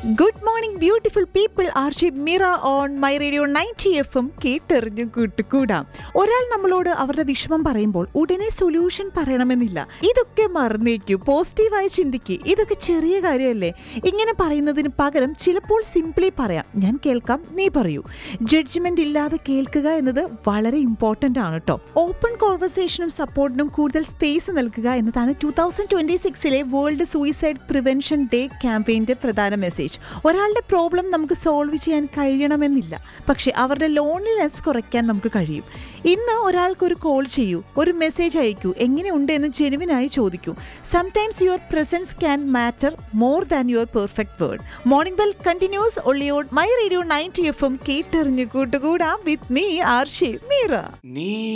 good morning beautiful people ആർഷിപ് മിറ on my radio ninety F M കേട്ടെറിഞ്ഞു കൂട്ടുകൂടാം ഒരാൾ നമ്മളോട് അവരുടെ വിഷമം പറയുമ്പോൾ ഉടനെ സൊല്യൂഷൻ പറയണമെന്നില്ല ഇതൊക്കെ മറന്നേക്കൂ പോസിറ്റീവായി ചിന്തിക്കുക ഇതൊക്കെ ചെറിയ കാര്യമല്ലേ ഇങ്ങനെ പറയുന്നതിന് പകരം ചിലപ്പോൾ സിംപ്ലി പറയാം ഞാൻ കേൾക്കാം നീ പറയൂ ജഡ്ജ്മെന്റ് ഇല്ലാതെ കേൾക്കുക എന്നത് വളരെ ഇമ്പോർട്ടന്റ് ആണ് കേട്ടോ ഓപ്പൺ കോൺവെർസേഷനും സപ്പോർട്ടിനും കൂടുതൽ സ്പേസ് നൽകുക എന്നതാണ് ടൂ തൗസൻഡ് ട്വന്റി സിക്സിലെ വേൾഡ് സൂയിസൈഡ് പ്രിവെൻഷൻ ഡേ ക്യാമ്പയിന്റെ പ്രധാന മെസ്സേജ് ഒരാളുടെ പ്രോബ്ലം നമുക്ക് സോൾവ് ചെയ്യാൻ കഴിയണമെന്നില്ല പക്ഷെ അവരുടെ ലോൺലിനെസ് കുറയ്ക്കാൻ നമുക്ക് കഴിയും ഇന്ന് ഒരാൾക്ക് ഒരു കോൾ ചെയ്യൂ ഒരു മെസ്സേജ് അയക്കൂ എങ്ങനെയുണ്ട് എന്ന് ജെനുവിനായി ചോദിക്കൂ sometimes your presence can matter more than your perfect word morning bell continues ഒള്ളിയോട് my radio ninety F M കേട്ടെറിഞ്ഞു കൂട്ടുകൂടാം വിത്ത് മീ ആർഷി മീറ നീ